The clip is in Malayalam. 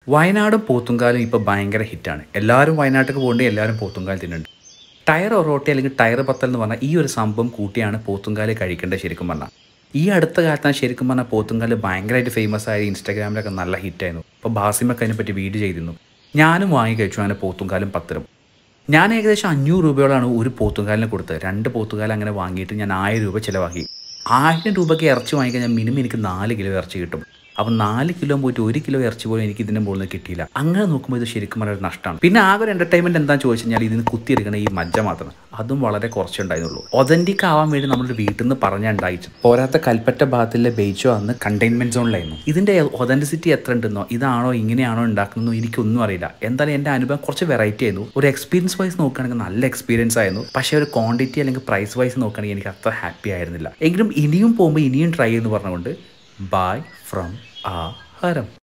വയനാടും പോത്തുങ്കാലും ഇപ്പോൾ ഭയങ്കര ഹിറ്റാണ് എല്ലാവരും വയനാട്ടിലേക്ക് പോകേണ്ടി എല്ലാവരും പോത്തുങ്കാൽ തിന്നുന്നുണ്ട് ടയർ ഒറോട്ടി അല്ലെങ്കിൽ ടയർ പത്തൽ എന്ന് പറഞ്ഞാൽ ഈ ഒരു സംഭവം കൂട്ടിയാണ് പോത്തുങ്കാല് കഴിക്കേണ്ടത് ശരിക്കും പറഞ്ഞാൽ ഈ അടുത്ത കാലത്താണ് ശരിക്കും പറഞ്ഞാൽ പോത്തുങ്കാല് ഭയങ്കരമായിട്ട് ഫേമസ് ആയി ഇൻസ്റ്റാഗ്രാമിലൊക്കെ നല്ല ഹിറ്റായിരുന്നു അപ്പോൾ ബാസിമൊക്കെ അതിനെപ്പറ്റി വീഡിയോ ചെയ്തിരുന്നു ഞാനും വാങ്ങി കഴിച്ചു അങ്ങനെ പോത്തുങ്കാലും പത്തരും ഞാൻ ഏകദേശം അഞ്ഞൂറ് രൂപയോളാണ് ഒരു പോത്തുകാലിന് കൊടുത്തത് രണ്ട് പോത്തുകാലം അങ്ങനെ വാങ്ങിയിട്ട് ഞാൻ ആയിരം രൂപ ചിലവാക്കി ആയിരം രൂപയ്ക്ക് ഇറച്ചി വാങ്ങിക്കഴിഞ്ഞാൽ മിനിമം എനിക്ക് നാല് കിലോ ഇറച്ചി കിട്ടും അപ്പം നാല് കിലോ പോയിട്ട് ഒരു കിലോ ഇറച്ചി പോലും എനിക്ക് ഇതിൻ്റെ മുകളിൽ നിന്ന് കിട്ടിയില്ല അങ്ങനെ നോക്കുമ്പോൾ ഇത് ശരിക്കും വളരെ നഷ്ടമാണ് പിന്നെ ആകെ ഒരു എൻ്റർടൈൻമെൻറ്റ് എന്താണെന്ന് ചോദിച്ചു കഴിഞ്ഞാൽ ഇതിന് കുത്തിയെടുക്കുന്ന ഈ മജ്ജ മാത്രം അതും വളരെ കുറച്ചേ ഉണ്ടായിരുന്നുള്ളൂ ഒതൻറ്റിക് ആവാൻ വേണ്ടി നമ്മുടെ വീട്ടിൽ നിന്ന് പറഞ്ഞുണ്ടായിച്ചു പോരാത്ത കൽപ്പറ്റ ഭാഗത്തിലെ ബെയ്ച്ചോ അന്ന് കണ്ടെയ്ൻമെൻറ്റ് സോണിലായിരുന്നു ഇതിൻ്റെ ഒതൻറ്റിസിറ്റി എത്ര ഉണ്ടെന്നോ ഇതാണോ ഇങ്ങനെയാണോ ഉണ്ടാക്കുന്നോ എനിക്കൊന്നും അറിയില്ല എന്തായാലും എൻ്റെ അനുഭവം കുറച്ച് വെറൈറ്റി ആയിരുന്നു ഒരു എക്സ്പീരിയൻസ് വൈസ് നോക്കുകയാണെങ്കിൽ നല്ല എക്സ്പീരിയൻസ് ആയിരുന്നു പക്ഷേ ഒരു ക്വാണ്ടിറ്റി അല്ലെങ്കിൽ പ്രൈസ് വൈസ് നോക്കുകയാണെങ്കിൽ എനിക്ക് അത്ര ഹാപ്പി ആയിരുന്നില്ല എങ്കിലും ഇനിയും പോകുമ്പോൾ ഇനിയും ട്രൈ എന്ന് പറഞ്ഞുകൊണ്ട് ബൈ ഫ്രം ആ ഹരം